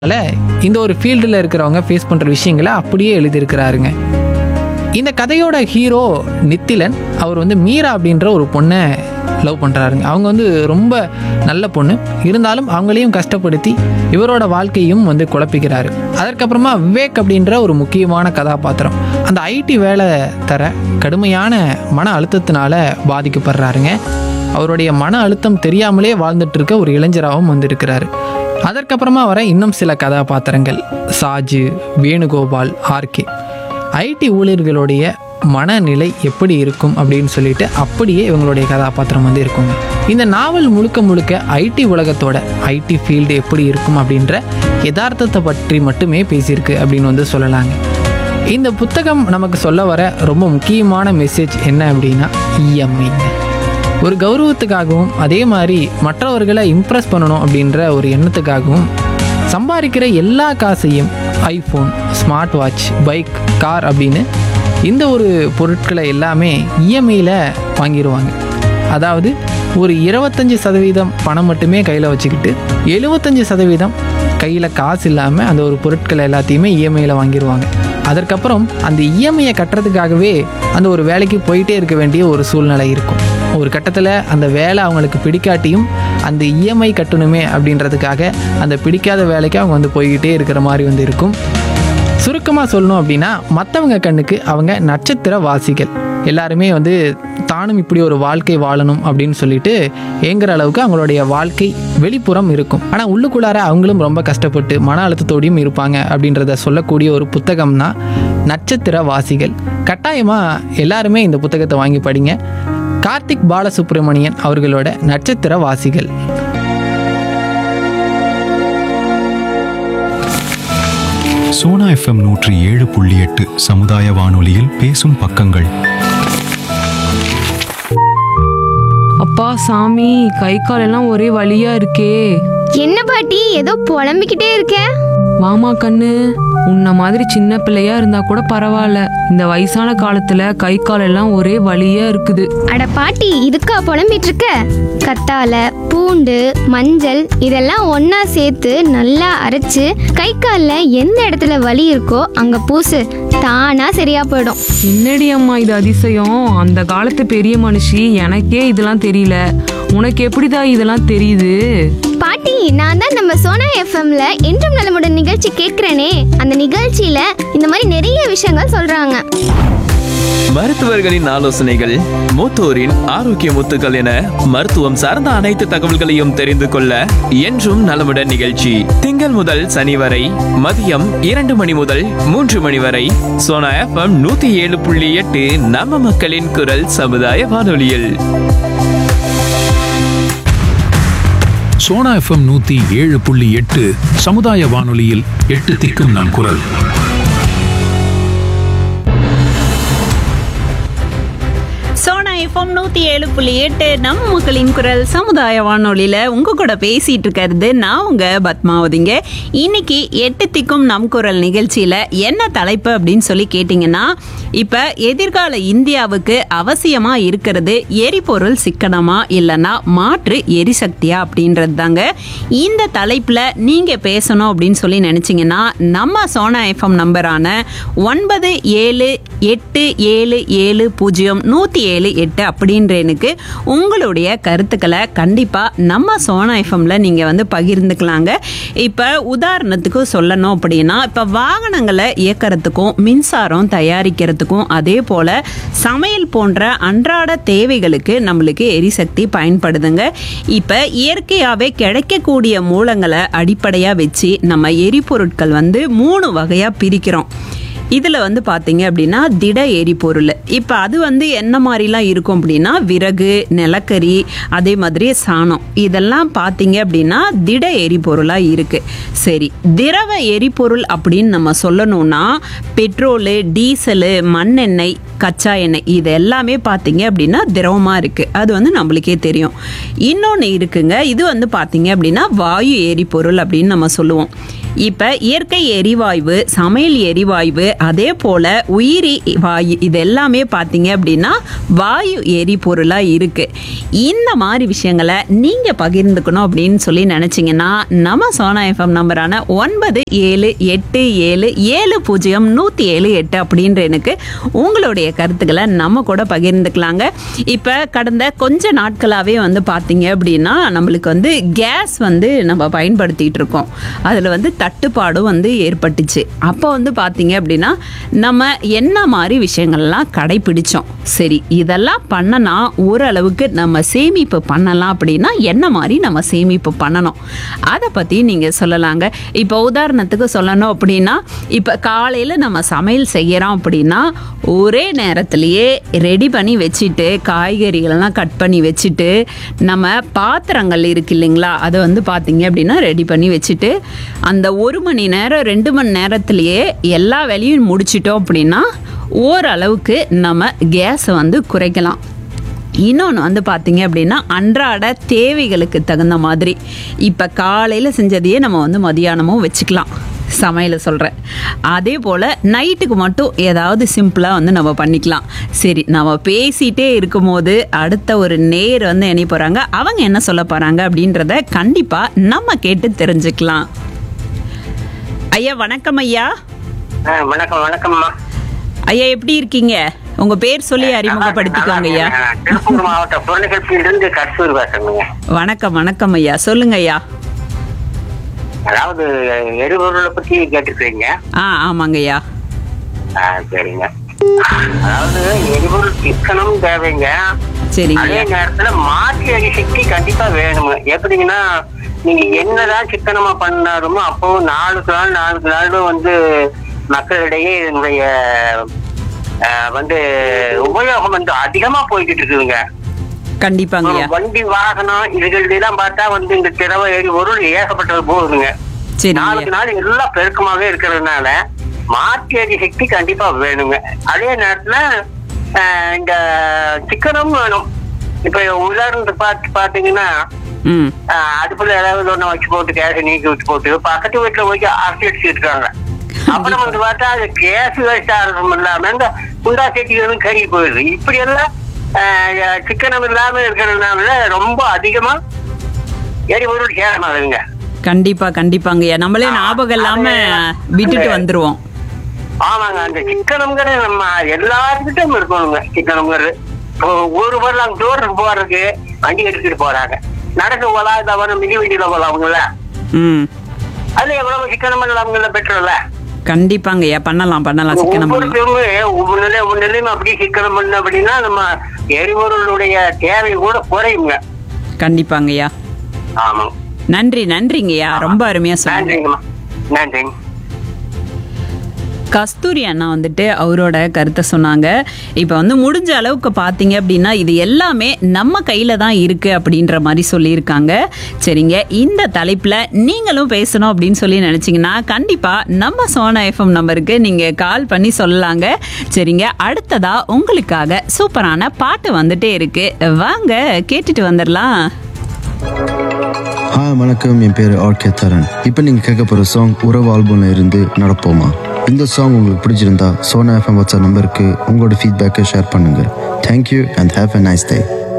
அதனால் இந்த ஒரு ஃபீல்டில் இருக்கிறவங்க ஃபேஸ் பண்ணுற விஷயங்களை அப்படியே எழுதியிருக்கிறாருங்க இந்த கதையோட ஹீரோ நித்திலன் அவர் வந்து மீரா அப்படின்ற ஒரு பொண்ணை லவ் பண்ணுறாருங்க அவங்க வந்து ரொம்ப நல்ல பொண்ணு இருந்தாலும் அவங்களையும் கஷ்டப்படுத்தி இவரோட வாழ்க்கையும் வந்து குழப்பிக்கிறாரு அதற்கப்புறமா விவேக் அப்படின்ற ஒரு முக்கியமான கதாபாத்திரம் அந்த ஐடி வேலை தர கடுமையான மன அழுத்தத்தினால பாதிக்கப்படுறாருங்க அவருடைய மன அழுத்தம் தெரியாமலே வாழ்ந்துட்டு இருக்க ஒரு இளைஞராகவும் வந்திருக்கிறாரு அதற்கப்புறமா வர இன்னும் சில கதாபாத்திரங்கள் சாஜு வேணுகோபால் ஆர்கே ஐடி ஊழியர்களுடைய மனநிலை எப்படி இருக்கும் அப்படின்னு சொல்லிட்டு அப்படியே இவங்களுடைய கதாபாத்திரம் வந்து இருக்குங்க இந்த நாவல் முழுக்க முழுக்க ஐடி உலகத்தோட ஐடி ஃபீல்டு எப்படி இருக்கும் அப்படின்ற யதார்த்தத்தை பற்றி மட்டுமே பேசியிருக்கு அப்படின்னு வந்து சொல்லலாங்க இந்த புத்தகம் நமக்கு சொல்ல வர ரொம்ப முக்கியமான மெசேஜ் என்ன அப்படின்னா இஎம்ஐங்க ஒரு கௌரவத்துக்காகவும் அதே மாதிரி மற்றவர்களை இம்ப்ரெஸ் பண்ணணும் அப்படின்ற ஒரு எண்ணத்துக்காகவும் சம்பாதிக்கிற எல்லா காசையும் iPhone smart watch bike car அப்படின்னு இந்த ஒரு பொருட்களை எல்லாமே இஎம்ஐயில் வாங்கிடுவாங்க அதாவது ஒரு இருபத்தஞ்சி சதவீதம் பணம் மட்டுமே கையில் வச்சுக்கிட்டு எழுபத்தஞ்சி சதவீதம் கையில் காசு இல்லாமல் அந்த ஒரு பொருட்களை எல்லாத்தையுமே இஎம்ஐயில் வாங்கிடுவாங்க அதற்கப்புறம் அந்த இஎம்ஐயை கட்டுறதுக்காகவே அந்த ஒரு வேலைக்கு போயிட்டே இருக்க வேண்டிய ஒரு சூழ்நிலை இருக்கும் ஒரு கட்டத்தில் அந்த வேலை அவங்களுக்கு பிடிக்காட்டியும் அந்த இஎம்ஐ கட்டணுமே அப்படின்றதுக்காக அந்த பிடிக்காத வேலைக்கு அவங்க வந்து போய்கிட்டே இருக்கிற மாதிரி வந்து இருக்கும் சுருக்கமாக சொல்லணும் அப்படின்னா மற்றவங்க கண்ணுக்கு அவங்க நட்சத்திர வாசிகள் எல்லாருமே வந்து தானும் இப்படி ஒரு வாழ்க்கை வாழணும் அப்படின்னு சொல்லிட்டு ஏங்குற அளவுக்கு அவங்களுடைய வாழ்க்கை வெளிப்புறம் இருக்கும் ஆனால் உள்ளுக்குள்ளார அவங்களும் ரொம்ப கஷ்டப்பட்டு மன அழுத்தத்தோடையும் இருப்பாங்க அப்படின்றத சொல்லக்கூடிய ஒரு புத்தகம் தான் நட்சத்திர வாசிகள் கட்டாயமாக எல்லாருமே இந்த புத்தகத்தை வாங்கி படிங்க கார்த்திக் பாலசுப்ரமணியன் அவர்களோட நட்சத்திர வாசிகள் சோனா எஃப்எம் நூற்றி ஏழு புள்ளி எட்டு சமுதாய வானொலியில் பேசும் பக்கங்கள் அப்பா சாமி கை கால் எல்லாம் ஒரே வலியா இருக்கே என்ன பாட்டி ஏதோ புலம்பிக்கிட்டே இருக்க வாமா கண்ணு உன்ன மாதிரி சின்ன பிள்ளையா இருந்தா கூட பரவாயில்ல இந்த வயசான காலத்துல கை கால் எல்லாம் ஒரே வலியா இருக்குது அட பாட்டி இதுக்கா புலம்பிட்டு இருக்க கத்தால பூண்டு மஞ்சள் இதெல்லாம் ஒண்ணா சேர்த்து நல்லா அரைச்சு கை காலில் எந்த இடத்துல வலி இருக்கோ அங்க பூசு தானா சரியா போயிடும் என்னடி அம்மா இது அதிசயம் அந்த காலத்து பெரிய மனுஷி எனக்கே இதெல்லாம் தெரியல உனக்கு எப்படிதான் இதெல்லாம் தெரியுது பாட்டி நான் தான் நம்ம சோனா எஃப்எம்ல என்றும் நலமுடன் நிகழ்ச்சி கேட்கிறேனே அந்த நிகழ்ச்சியில இந்த மாதிரி நிறைய விஷயங்கள் சொல்றாங்க மருத்துவர்களின் ஆலோசனைகள் மூத்தோரின் ஆரோக்கிய முத்துக்கள் என மருத்துவம் சார்ந்த அனைத்து தகவல்களையும் தெரிந்து கொள்ள என்றும் நலமுடன் நிகழ்ச்சி திங்கள் முதல் சனி வரை மதியம் இரண்டு மணி முதல் மூன்று மணி வரை சோனா எஃப்எம் நூத்தி ஏழு புள்ளி எட்டு நம்ம மக்களின் குரல் சமுதாய வானொலியில் சோனா எஃப்எம் நூத்தி ஏழு புள்ளி எட்டு சமுதாய வானொலியில் எட்டு திக்கும் நம் குரல் சோனா எஃப்எம் நூற்றி ஏழு புள்ளி எட்டு நம்ம மக்களின் குரல் சமுதாய வானொலியில் உங்கள் கூட பேசிகிட்டு இருக்கிறது நான் உங்கள் பத்மாவதிங்க இன்னைக்கு எட்டு திக்கும் நம் குரல் நிகழ்ச்சியில் என்ன தலைப்பு அப்படின்னு சொல்லி கேட்டிங்கன்னா இப்போ எதிர்கால இந்தியாவுக்கு அவசியமாக இருக்கிறது எரிபொருள் சிக்கனமா இல்லைன்னா மாற்று எரிசக்தியா அப்படின்றது தாங்க இந்த தலைப்பில் நீங்கள் பேசணும் அப்படின்னு சொல்லி நினச்சிங்கன்னா நம்ம சோனா எஃப்எம் நம்பரான ஒன்பது ஏழு எட்டு ஏழு ஏழு பூஜ்ஜியம் நூற்றி ஏழு எட்டு அப்படின்ற எனக்கு உங்களுடைய கருத்துக்களை கண்டிப்பாக நம்ம சோனா எஃப்எம்ல நீங்கள் வந்து பகிர்ந்துக்கலாங்க இப்போ உதாரணத்துக்கு சொல்லணும் அப்படின்னா இப்போ வாகனங்களை இயக்கிறதுக்கும் மின்சாரம் தயாரிக்கிறதுக்கும் அதே போல் சமையல் போன்ற அன்றாட தேவைகளுக்கு நம்மளுக்கு எரிசக்தி பயன்படுதுங்க இப்போ இயற்கையாகவே கிடைக்கக்கூடிய மூலங்களை அடிப்படையாக வச்சு நம்ம எரிபொருட்கள் வந்து மூணு வகையாக பிரிக்கிறோம் இதில் வந்து பார்த்தீங்க அப்படின்னா திட எரிபொருள் இப்போ அது வந்து என்ன மாதிரிலாம் இருக்கும் அப்படின்னா விறகு நிலக்கரி அதே மாதிரி சாணம் இதெல்லாம் பார்த்தீங்க அப்படின்னா திட எரிபொருளாக இருக்குது சரி திரவ எரிபொருள் அப்படின்னு நம்ம சொல்லணும்னா பெட்ரோலு டீசலு மண்ணெண்ணெய் கச்சா எண்ணெய் இது எல்லாமே பார்த்தீங்க அப்படின்னா திரவமாக இருக்குது அது வந்து நம்மளுக்கே தெரியும் இன்னொன்று இருக்குங்க இது வந்து பார்த்தீங்க அப்படின்னா வாயு எரிபொருள் அப்படின்னு நம்ம சொல்லுவோம் இப்போ இயற்கை எரிவாயு சமையல் எரிவாயு அதே போல் உயிரி வாயு இது எல்லாமே பார்த்தீங்க அப்படின்னா வாயு எரிபொருளாக இருக்குது இந்த மாதிரி விஷயங்களை நீங்கள் பகிர்ந்துக்கணும் அப்படின்னு சொல்லி நினச்சிங்கன்னா நம்ம சோனா எஃப்எம் நம்பரான ஒன்பது ஏழு எட்டு ஏழு ஏழு பூஜ்ஜியம் நூற்றி ஏழு எட்டு அப்படின்ற எனக்கு உங்களுடைய கருத்துக்களை நம்ம கூட பகிர்ந்துக்கலாங்க இப்போ கடந்த கொஞ்ச நாட்களாகவே வந்து பார்த்தீங்க அப்படின்னா நம்மளுக்கு வந்து கேஸ் வந்து நம்ம பயன்படுத்திகிட்டு இருக்கோம் அதில் வந்து தட்டுப்பாடும் வந்து ஏற்பட்டுச்சு அப்போ வந்து பார்த்தீங்க அப்படின்னா நம்ம என்ன மாதிரி விஷயங்கள்லாம் கடைபிடிச்சோம் சரி இதெல்லாம் பண்ணனா ஓரளவுக்கு நம்ம சேமிப்பு பண்ணலாம் அப்படின்னா என்ன மாதிரி நம்ம சேமிப்பு பண்ணணும் அதை பற்றி நீங்கள் சொல்லலாங்க இப்போ உதாரணத்துக்கு சொல்லணும் அப்படின்னா இப்போ காலையில் நம்ம சமையல் செய்கிறோம் அப்படின்னா ஒரே நேரத்திலேயே ரெடி பண்ணி வச்சுட்டு காய்கறிகளெல்லாம் கட் பண்ணி வச்சுட்டு நம்ம பாத்திரங்கள் இருக்கு இல்லைங்களா அதை வந்து பார்த்தீங்க அப்படின்னா ரெடி பண்ணி வச்சுட்டு அந்த ஒரு மணி நேரம் ரெண்டு மணி நேரத்திலேயே எல்லா வேலையும் முடிச்சிட்டோம் அப்படின்னா ஓரளவுக்கு நம்ம கேஸை வந்து குறைக்கலாம் இன்னொன்று வந்து பார்த்தீங்க அப்படின்னா அன்றாட தேவைகளுக்கு தகுந்த மாதிரி இப்போ காலையில் செஞ்சதையே நம்ம வந்து மதியானமும் வச்சுக்கலாம் சமையலை சொல்கிறேன் அதே போல் நைட்டுக்கு மட்டும் ஏதாவது சிம்பிளாக வந்து நம்ம பண்ணிக்கலாம் சரி நம்ம பேசிகிட்டே இருக்கும்போது அடுத்த ஒரு நேர் வந்து என்ன போகிறாங்க அவங்க என்ன சொல்ல போகிறாங்க அப்படின்றத கண்டிப்பாக நம்ம கேட்டு தெரிஞ்சுக்கலாம் ஐயா வணக்கம் ஐயா ஆ, வணக்கம் வணக்கம்மா ஐயா எப்படி இருக்கீங்க உங்க பேர் சொல்லி அறிமுகப்படுத்திக்கோங்க ஐயா நான் திருப்பூர் மாவட்டம் பொருளுகட்சியிலிருந்து கஸ்தூர் பேசுறேங்க வணக்கம் வணக்கம் ஐயா சொல்லுங்க ஐயா அதாவது எரிபொருளை பத்தி கேட்டுக்கிறீங்க ஆ ஆமாங்க ஐயா ஆ, சரிங்க அதாவது எரிபொருள் சிக்கனம் தேவைங்க சரிங்க அதே ஐயா நேரத்துல மாற்றி எரிசக்தி கண்டிப்பா வேணுங்க எப்படிங்கன்னா நீங்க என்னதான் சிக்கனமா பண்ணாலுமோ அப்போ நாளுக்கு நாள் நாளுக்கு நாள் வந்து மக்களிடையே இதனுடைய ஆ, வந்து உபயோகம் வந்து அதிகமா போய்கிட்டு இருக்குதுங்க கண்டிப்பாங்க ஐயா வண்டி வாகனம் இதுகள் எல்லாம் பார்த்தா வந்து இந்த திரவ எரிபொருள் ஏகப்பட்டது போகுதுங்க சரிங்க நாளுக்கு நாள் எல்லாம் பெருக்கமாவே இருக்கிறதுனால மாற்று எரிசக்தி கண்டிப்பா வேணுங்க அதே நேரத்துல ஆஹ், இந்த சிக்கனும் வேணும் இப்ப உதாரணத்துக்கு பார்த்து பாத்தீங்கன்னா ம் ஆஹ், அடுப்புல ஏதாவது ஒண்ணு வச்சு போட்டு கேஸ் நீக்கி வச்சு போட்டு பக்கத்து வீட்டுல போய் அரிசி அடிச்சு இருக்காங்க அப்புறம் வந்து பார்த்தா அது கேஸ் வேஸ்ட் ஆகிறதும் இல்லாம இந்த குண்டா செட்டிகளும் கறி போயிடுது இப்படி எல்லாம் ஆஹ், சிக்கனம் இல்லாம இருக்கிறதுனால ரொம்ப அதிகமா எரிபொருள் சேரமாகுதுங்க கண்டிப்பா கண்டிப்பாங்க ஐயா நம்மளே ஞாபகம் இல்லாம விட்டுட்டு வந்துருவோம் ஆமாங்க அந்த சிக்கனம்ங்கிறது நம்ம எல்லாருக்கிட்டும் இருக்கணுங்க சிக்கனம்ங்கிறது இப்போ ஒரு வரலாம் தூரத்துக்கு போறதுக்கு வண்டி எடுத்துட்டு போறாங்க நடக்க போலாம் இந்த வர மிதி வண்டியில போலாம்ல ம் அதுல எவ்வளவு சிக்கனம் இல்லாமங்கள பெற்றோம்ல கண்டிப்பாங்க ஐயா பண்ணலாம் பண்ணலாம் சிக்கனம் பண்ணலாம் ஒவ்வொருத்தவங்க ஒவ்வொரு நிலை ஒவ்வொரு நிலையும் அப்படி சிக்கனம் பண்ண அப்படின்னா நம்ம எரிபொருளுடைய தேவை கூட குறையுங்க கண்டிப்பாங்க ஐயா ஆமாங்க நன்றி நன்றிங்க ஐயா ரொம்ப அருமையா சொன்னீங்க நன்றிங்கம்மா நன்றிங்க கஸ்தூரி அண்ணா வந்துட்டு அவரோட கருத்தை சொன்னாங்க இப்போ வந்து முடிஞ்ச அளவுக்கு பார்த்தீங்க அப்படின்னா இது எல்லாமே நம்ம கையில் தான் இருக்குது அப்படின்ற மாதிரி சொல்லியிருக்காங்க சரிங்க இந்த தலைப்பில் நீங்களும் பேசணும் அப்படின்னு சொல்லி நினச்சிங்கன்னா கண்டிப்பாக நம்ம சோனா எஃப்எம் நம்பருக்கு நீங்கள் கால் பண்ணி சொல்லலாங்க சரிங்க அடுத்ததாக உங்களுக்காக சூப்பரான பாட்டு வந்துட்டே இருக்கு வாங்க கேட்டுட்டு வந்துடலாம் ஹாய் வணக்கம் என் பேர் ஆர்கே தரன் இப்போ நீங்கள் கேட்க போகிற சாங் உறவு ஆல்பம்ல இருந்து நடப்போமா இந்த சாங் உங்களுக்கு பிடிச்சிருந்தா சோனா எஃப்எம் வாட்ஸ்அப் நம்பருக்கு உங்களோட ஃபீட்பேக்கை ஷேர் பண்ணுங்கள் thank you and have a nice day